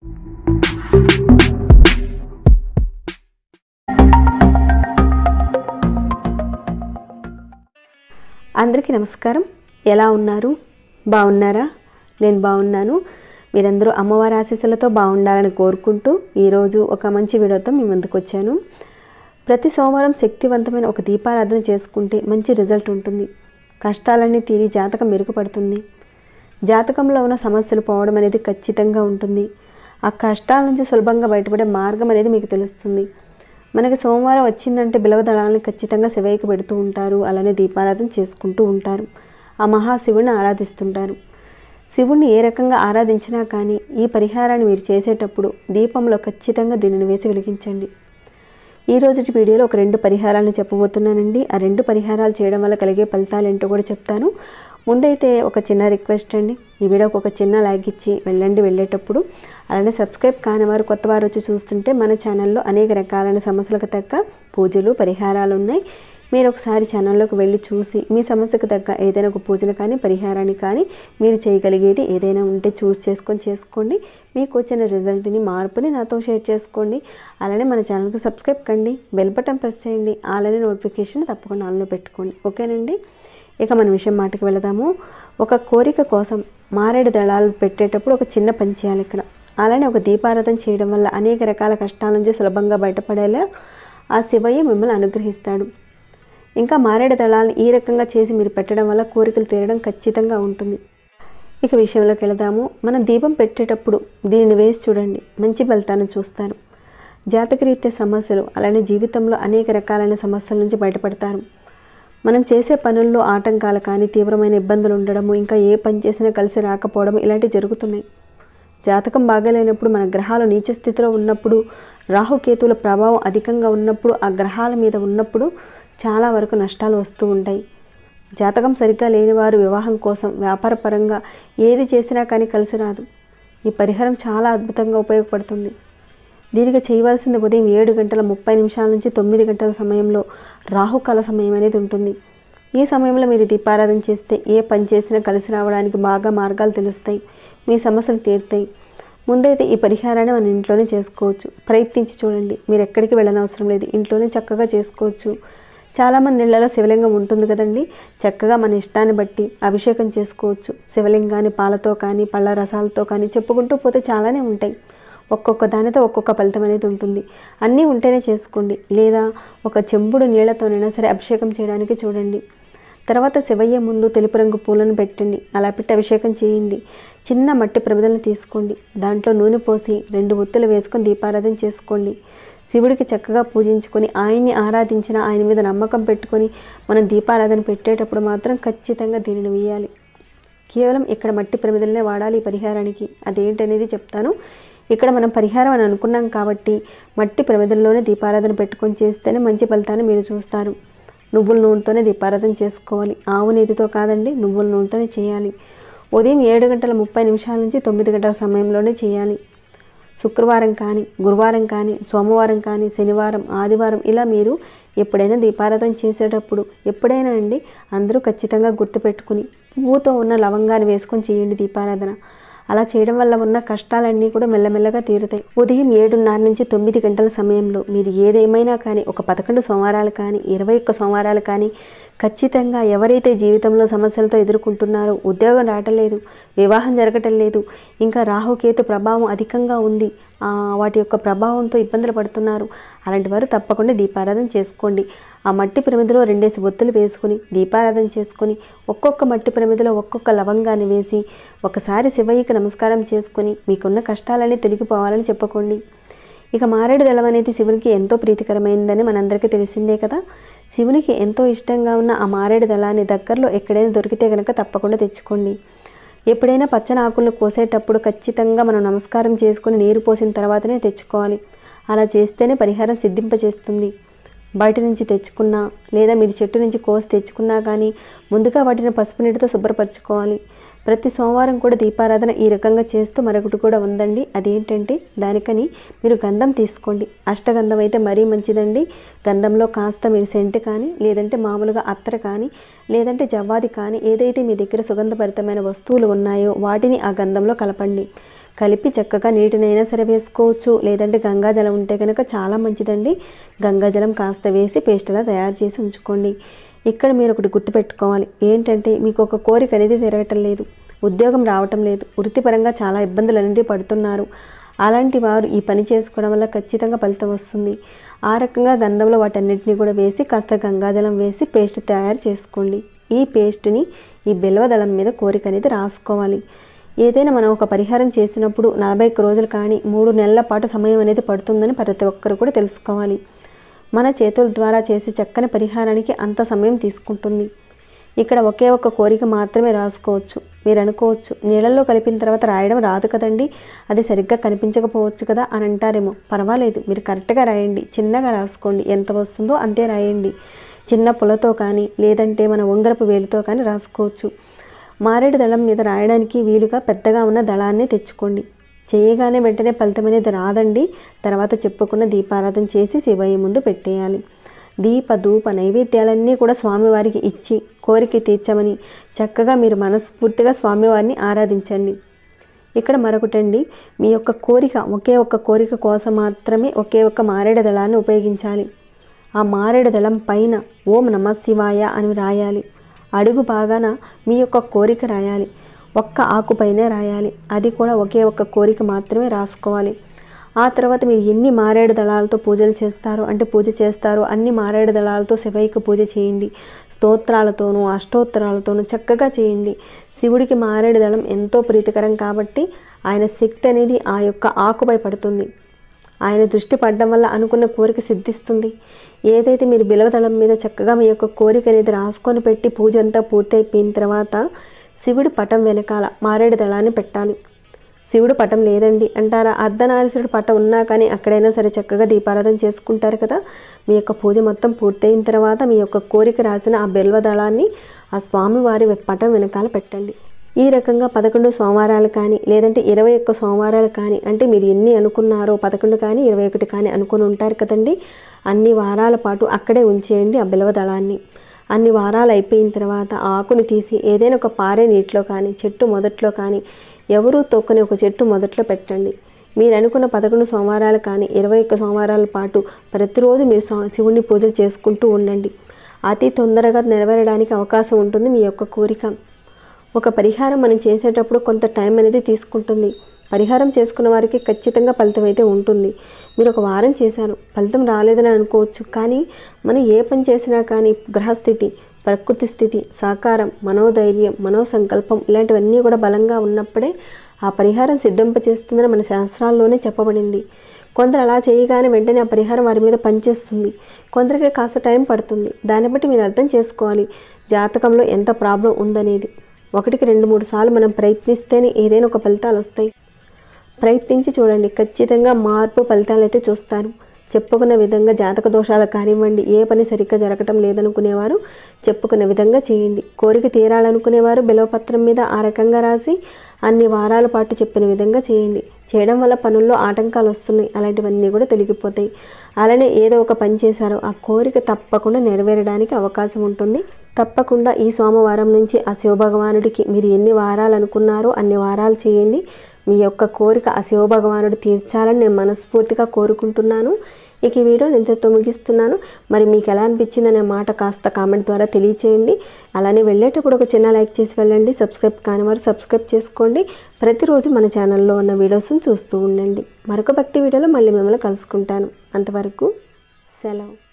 అందరికీ నమస్కారం ఎలా ఉన్నారు బాగున్నారా నేను బాగున్నాను మీరందరూ అమ్మవారి ఆశీస్సులతో బాగుండాలని కోరుకుంటూ ఈరోజు ఒక మంచి వీడియోతో మీ ముందుకు వచ్చాను ప్రతి సోమవారం శక్తివంతమైన ఒక దీపారాధన చేసుకుంటే మంచి రిజల్ట్ ఉంటుంది కష్టాలన్నీ తీరి జాతకం మెరుగుపడుతుంది జాతకంలో ఉన్న సమస్యలు పోవడం అనేది ఖచ్చితంగా ఉంటుంది ఆ కష్టాల నుంచి సులభంగా బయటపడే మార్గం అనేది మీకు తెలుస్తుంది మనకి సోమవారం వచ్చిందంటే బిలవదళాలను ఖచ్చితంగా శివయ్యకు పెడుతూ ఉంటారు అలానే దీపారాధన చేసుకుంటూ ఉంటారు ఆ మహాశివుడిని ఆరాధిస్తుంటారు శివుణ్ణి ఏ రకంగా ఆరాధించినా కానీ ఈ పరిహారాన్ని మీరు చేసేటప్పుడు దీపంలో ఖచ్చితంగా దీనిని వేసి వెలిగించండి ఈ రోజుటి వీడియోలో ఒక రెండు పరిహారాలను చెప్పబోతున్నానండి ఆ రెండు పరిహారాలు చేయడం వల్ల కలిగే ఫలితాలు ఏంటో కూడా చెప్తాను ముందైతే ఒక చిన్న రిక్వెస్ట్ అండి ఈ వీడియోకి ఒక చిన్న లైక్ ఇచ్చి వెళ్ళండి వెళ్ళేటప్పుడు అలానే సబ్స్క్రైబ్ కాని వారు కొత్త వారు వచ్చి చూస్తుంటే మన ఛానల్లో అనేక రకాలైన సమస్యలకు తగ్గ పూజలు పరిహారాలు ఉన్నాయి మీరు ఒకసారి ఛానల్లోకి వెళ్ళి చూసి మీ సమస్యకు తగ్గ ఏదైనా ఒక పూజను కానీ పరిహారాన్ని కానీ మీరు చేయగలిగేది ఏదైనా ఉంటే చూస్ చేసుకొని చేసుకోండి మీకు వచ్చిన రిజల్ట్ని మార్పుని నాతో షేర్ చేసుకోండి అలానే మన ఛానల్కి సబ్స్క్రైబ్ కండి బెల్ బటన్ ప్రెస్ చేయండి అలానే నోటిఫికేషన్ తప్పకుండా ఆన్లో పెట్టుకోండి ఓకేనండి ఇక మన విషయం మాటకి వెళదాము ఒక కోరిక కోసం మారేడు దళాలు పెట్టేటప్పుడు ఒక చిన్న పని చేయాలి ఇక్కడ అలానే ఒక దీపారాధన చేయడం వల్ల అనేక రకాల కష్టాల నుంచి సులభంగా బయటపడేలా ఆ శివయ్య మిమ్మల్ని అనుగ్రహిస్తాడు ఇంకా మారేడు దళాలు ఈ రకంగా చేసి మీరు పెట్టడం వల్ల కోరికలు తీరడం ఖచ్చితంగా ఉంటుంది ఇక విషయంలోకి వెళదాము మనం దీపం పెట్టేటప్పుడు దీనిని వేసి చూడండి మంచి ఫలితాన్ని చూస్తారు జాతకరీత్యా సమస్యలు అలానే జీవితంలో అనేక రకాలైన సమస్యల నుంచి బయటపడతారు మనం చేసే పనుల్లో ఆటంకాలు కానీ తీవ్రమైన ఇబ్బందులు ఉండడము ఇంకా ఏ పని చేసినా కలిసి రాకపోవడం ఇలాంటివి జరుగుతున్నాయి జాతకం బాగాలేనప్పుడు మన గ్రహాలు నీచ స్థితిలో ఉన్నప్పుడు రాహుకేతువుల ప్రభావం అధికంగా ఉన్నప్పుడు ఆ గ్రహాల మీద ఉన్నప్పుడు చాలా వరకు నష్టాలు వస్తూ ఉంటాయి జాతకం సరిగ్గా లేని వారు వివాహం కోసం వ్యాపారపరంగా ఏది చేసినా కానీ కలిసి రాదు ఈ పరిహారం చాలా అద్భుతంగా ఉపయోగపడుతుంది దీనికి చేయవలసింది ఉదయం ఏడు గంటల ముప్పై నిమిషాల నుంచి తొమ్మిది గంటల సమయంలో రాహుకాల సమయం అనేది ఉంటుంది ఈ సమయంలో మీరు దీపారాధన చేస్తే ఏ పని చేసినా కలిసి రావడానికి బాగా మార్గాలు తెలుస్తాయి మీ సమస్యలు తీరుతాయి ముందైతే ఈ పరిహారాన్ని మన ఇంట్లోనే చేసుకోవచ్చు ప్రయత్నించి చూడండి మీరు ఎక్కడికి వెళ్ళనవసరం లేదు ఇంట్లోనే చక్కగా చేసుకోవచ్చు చాలామంది ఇళ్లలో శివలింగం ఉంటుంది కదండి చక్కగా మన ఇష్టాన్ని బట్టి అభిషేకం చేసుకోవచ్చు శివలింగాన్ని పాలతో కానీ పళ్ళ రసాలతో కానీ చెప్పుకుంటూ పోతే చాలానే ఉంటాయి ఒక్కొక్క దానితో ఒక్కొక్క ఫలితం అనేది ఉంటుంది అన్నీ ఉంటేనే చేసుకోండి లేదా ఒక చెంబుడు నీళ్లతోనైనా సరే అభిషేకం చేయడానికి చూడండి తర్వాత శివయ్య ముందు తెలుపు రంగు పూలను పెట్టండి అలా పెట్టి అభిషేకం చేయండి చిన్న మట్టి ప్రమిదలను తీసుకోండి దాంట్లో నూనె పోసి రెండు ఒత్తులు వేసుకొని దీపారాధన చేసుకోండి శివుడికి చక్కగా పూజించుకొని ఆయన్ని ఆరాధించిన ఆయన మీద నమ్మకం పెట్టుకొని మనం దీపారాధన పెట్టేటప్పుడు మాత్రం ఖచ్చితంగా దీనిని వేయాలి కేవలం ఇక్కడ మట్టి ప్రమిదలనే వాడాలి ఈ పరిహారానికి అదేంటనేది చెప్తాను ఇక్కడ మనం పరిహారం అని అనుకున్నాం కాబట్టి మట్టి ప్రమిదల్లోనే దీపారాధన పెట్టుకొని చేస్తేనే మంచి ఫలితాన్ని మీరు చూస్తారు నువ్వుల నూనెతోనే దీపారాధన చేసుకోవాలి ఆవు నేతితో కాదండి నువ్వుల నూనెతోనే చేయాలి ఉదయం ఏడు గంటల ముప్పై నిమిషాల నుంచి తొమ్మిది గంటల సమయంలోనే చేయాలి శుక్రవారం కానీ గురువారం కానీ సోమవారం కానీ శనివారం ఆదివారం ఇలా మీరు ఎప్పుడైనా దీపారాధన చేసేటప్పుడు ఎప్పుడైనా అండి అందరూ ఖచ్చితంగా గుర్తుపెట్టుకుని పువ్వుతో ఉన్న లవంగాన్ని వేసుకొని చేయండి దీపారాధన అలా చేయడం వల్ల ఉన్న కష్టాలన్నీ కూడా మెల్లమెల్లగా తీరుతాయి ఉదయం ఏడున్నర నుంచి తొమ్మిది గంటల సమయంలో మీరు ఏదేమైనా కానీ ఒక పదకొండు సోమవారాలు కానీ ఇరవై ఒక్క సోమవారాలు కానీ ఖచ్చితంగా ఎవరైతే జీవితంలో సమస్యలతో ఎదుర్కొంటున్నారో ఉద్యోగం రావటం వివాహం జరగటం లేదు ఇంకా రాహుకేతు ప్రభావం అధికంగా ఉంది వాటి యొక్క ప్రభావంతో ఇబ్బందులు పడుతున్నారు అలాంటి వారు తప్పకుండా దీపారాధన చేసుకోండి ఆ మట్టి ప్రమిదలో రెండేసి ఒత్తులు వేసుకుని దీపారాధన చేసుకొని ఒక్కొక్క మట్టి ప్రమిదలో ఒక్కొక్క లవంగాన్ని వేసి ఒకసారి శివయ్యకి నమస్కారం చేసుకొని మీకున్న కష్టాలన్నీ తొలగిపోవాలని చెప్పుకోండి ఇక మారేడు దళం అనేది శివునికి ఎంతో ప్రీతికరమైందని మనందరికీ తెలిసిందే కదా శివునికి ఎంతో ఇష్టంగా ఉన్న ఆ మారేడు దళాన్ని దగ్గరలో ఎక్కడైనా దొరికితే కనుక తప్పకుండా తెచ్చుకోండి ఎప్పుడైనా పచ్చని ఆకులను కోసేటప్పుడు ఖచ్చితంగా మనం నమస్కారం చేసుకుని నీరు పోసిన తర్వాతనే తెచ్చుకోవాలి అలా చేస్తేనే పరిహారం సిద్ధింపజేస్తుంది బయట నుంచి తెచ్చుకున్నా లేదా మీరు చెట్టు నుంచి కోసి తెచ్చుకున్నా కానీ ముందుగా వాటిని పసుపు నీటితో శుభ్రపరచుకోవాలి ప్రతి సోమవారం కూడా దీపారాధన ఈ రకంగా చేస్తూ మరొకటి కూడా ఉందండి అదేంటంటే దానికని మీరు గంధం తీసుకోండి అష్టగంధం అయితే మరీ మంచిదండి గంధంలో కాస్త మీరు సెంట్ కానీ లేదంటే మామూలుగా అత్తర కానీ లేదంటే జవ్వాది కానీ ఏదైతే మీ దగ్గర సుగంధభరితమైన వస్తువులు ఉన్నాయో వాటిని ఆ గంధంలో కలపండి కలిపి చక్కగా నీటినైనా సరే వేసుకోవచ్చు లేదంటే గంగాజలం ఉంటే కనుక చాలా మంచిదండి గంగాజలం కాస్త వేసి పేస్ట్లా తయారు చేసి ఉంచుకోండి ఇక్కడ మీరు ఒకటి గుర్తుపెట్టుకోవాలి ఏంటంటే మీకు ఒక కోరిక అనేది తిరగటం లేదు ఉద్యోగం రావటం లేదు వృత్తిపరంగా చాలా ఇబ్బందులు అనేవి పడుతున్నారు అలాంటి వారు ఈ పని చేసుకోవడం వల్ల ఖచ్చితంగా ఫలితం వస్తుంది ఆ రకంగా గంధంలో వాటన్నిటిని కూడా వేసి కాస్త గంగాజలం వేసి పేస్ట్ తయారు చేసుకోండి ఈ పేస్ట్ని ఈ బెల్వదళం మీద కోరిక అనేది రాసుకోవాలి ఏదైనా మనం ఒక పరిహారం చేసినప్పుడు నలభై ఒక్క రోజులు కానీ మూడు నెలల పాటు సమయం అనేది పడుతుందని ప్రతి ఒక్కరు కూడా తెలుసుకోవాలి మన చేతుల ద్వారా చేసే చక్కని పరిహారానికి అంత సమయం తీసుకుంటుంది ఇక్కడ ఒకే ఒక్క కోరిక మాత్రమే రాసుకోవచ్చు మీరు అనుకోవచ్చు నీళ్ళల్లో కలిపిన తర్వాత రాయడం రాదు కదండి అది సరిగ్గా కనిపించకపోవచ్చు కదా అని అంటారేమో పర్వాలేదు మీరు కరెక్ట్గా రాయండి చిన్నగా రాసుకోండి ఎంత వస్తుందో అంతే రాయండి చిన్న పులతో కానీ లేదంటే మన ఉంగరపు వేలుతో కానీ రాసుకోవచ్చు మారేడు దళం మీద రాయడానికి వీలుగా పెద్దగా ఉన్న దళాన్ని తెచ్చుకోండి చేయగానే వెంటనే ఫలితం అనేది రాదండి తర్వాత చెప్పుకున్న దీపారాధన చేసి శివయ్య ముందు పెట్టేయాలి దీప ధూప నైవేద్యాలన్నీ కూడా స్వామివారికి ఇచ్చి కోరిక తీర్చమని చక్కగా మీరు మనస్ఫూర్తిగా స్వామివారిని ఆరాధించండి ఇక్కడ మరొకటండి మీ యొక్క కోరిక ఒకే ఒక్క కోరిక కోసం మాత్రమే ఒకే ఒక్క మారేడు దళాన్ని ఉపయోగించాలి ఆ మారేడు దళం పైన ఓం నమ శివాయ అని రాయాలి అడుగు బాగాన మీ యొక్క కోరిక రాయాలి ఒక్క ఆకుపైనే రాయాలి అది కూడా ఒకే ఒక్క కోరిక మాత్రమే రాసుకోవాలి ఆ తర్వాత మీరు ఎన్ని మారేడు దళాలతో పూజలు చేస్తారో అంటే పూజ చేస్తారో అన్ని మారేడు దళాలతో శివయ్యకు పూజ చేయండి స్తోత్రాలతోనూ అష్టోత్తరాలతోనూ చక్కగా చేయండి శివుడికి మారేడు దళం ఎంతో ప్రీతికరం కాబట్టి ఆయన శక్తి అనేది ఆ యొక్క ఆకుపై పడుతుంది ఆయన దృష్టి పడడం వల్ల అనుకున్న కోరిక సిద్ధిస్తుంది ఏదైతే మీరు బిలవదళం మీద చక్కగా మీ యొక్క కోరిక అనేది రాసుకొని పెట్టి పూజ అంతా పూర్తయిపోయిన తర్వాత శివుడి పటం వెనకాల మారేడు దళాన్ని పెట్టాలి శివుడు పటం లేదండి అంటారా అర్ధనారీశ్వరుడు పటం ఉన్నా కానీ అక్కడైనా సరే చక్కగా దీపారాధన చేసుకుంటారు కదా మీ యొక్క పూజ మొత్తం పూర్తయిన తర్వాత మీ యొక్క కోరిక రాసిన ఆ బెల్వ దళాన్ని ఆ స్వామివారి పటం వెనకాల పెట్టండి ఈ రకంగా పదకొండు సోమవారాలు కానీ లేదంటే ఇరవై ఒక్క సోమవారాలు కానీ అంటే మీరు ఎన్ని అనుకున్నారో పదకొండు కానీ ఇరవై ఒకటి కానీ అనుకుని ఉంటారు కదండి అన్ని వారాల పాటు అక్కడే ఉంచేయండి ఆ బిలవ దళాన్ని అన్ని వారాలు అయిపోయిన తర్వాత ఆ ఆకుని తీసి ఏదైనా ఒక పారే నీటిలో కానీ చెట్టు మొదట్లో కానీ ఎవరూ తొక్కని ఒక చెట్టు మొదట్లో పెట్టండి మీరు అనుకున్న పదకొండు సోమవారాలు కానీ ఇరవై ఒక్క సోమవారాల పాటు ప్రతిరోజు మీరు స్వా- శివుణ్ణి పూజ చేసుకుంటూ ఉండండి అతి తొందరగా నెరవేరడానికి అవకాశం ఉంటుంది మీ యొక్క కోరిక ఒక పరిహారం మనం చేసేటప్పుడు కొంత టైం అనేది తీసుకుంటుంది పరిహారం చేసుకున్న వారికి ఖచ్చితంగా ఫలితం అయితే ఉంటుంది మీరు ఒక వారం చేశారు ఫలితం రాలేదని అనుకోవచ్చు కానీ మనం ఏ పని చేసినా కానీ గ్రహస్థితి ప్రకృతి స్థితి సాకారం మనోధైర్యం మనోసంకల్పం ఇలాంటివన్నీ కూడా బలంగా ఉన్నప్పుడే ఆ పరిహారం సిద్ధింపచేస్తుందని మన శాస్త్రాల్లోనే చెప్పబడింది కొందరు అలా చేయగానే వెంటనే ఆ పరిహారం వారి మీద పనిచేస్తుంది కొందరికి కాస్త టైం పడుతుంది దాన్ని బట్టి మీరు అర్థం చేసుకోవాలి జాతకంలో ఎంత ప్రాబ్లం ఉందనేది ఒకటికి రెండు మూడు సార్లు మనం ప్రయత్నిస్తేనే ఏదైనా ఒక ఫలితాలు వస్తాయి ప్రయత్నించి చూడండి ఖచ్చితంగా మార్పు ఫలితాలు అయితే చూస్తారు చెప్పుకున్న విధంగా జాతక దోషాలు కానివ్వండి ఏ పని సరిగ్గా జరగటం లేదనుకునేవారు చెప్పుకున్న విధంగా చేయండి కోరిక తీరాలనుకునేవారు బిలవపత్రం మీద ఆ రకంగా రాసి అన్ని వారాల పాటు చెప్పిన విధంగా చేయండి చేయడం వల్ల పనుల్లో ఆటంకాలు వస్తున్నాయి అలాంటివన్నీ కూడా తొలగిపోతాయి అలానే ఏదో ఒక పని చేశారో ఆ కోరిక తప్పకుండా నెరవేరడానికి అవకాశం ఉంటుంది తప్పకుండా ఈ సోమవారం నుంచి ఆ శివభగవానుడికి మీరు ఎన్ని వారాలు అనుకున్నారో అన్ని వారాలు చేయండి మీ యొక్క కోరిక ఆ శివభగవానుడు తీర్చాలని నేను మనస్ఫూర్తిగా కోరుకుంటున్నాను ఇక ఈ వీడియో ఇంతతో ముగిస్తున్నాను మరి మీకు ఎలా అనిపించిందనే మాట కాస్త కామెంట్ ద్వారా తెలియచేయండి అలానే వెళ్ళేటప్పుడు ఒక చిన్న లైక్ చేసి వెళ్ళండి సబ్స్క్రైబ్ కాని వారు సబ్స్క్రైబ్ చేసుకోండి ప్రతిరోజు మన ఛానల్లో ఉన్న వీడియోస్ని చూస్తూ ఉండండి మరొక భక్తి వీడియోలో మళ్ళీ మిమ్మల్ని కలుసుకుంటాను అంతవరకు సెలవు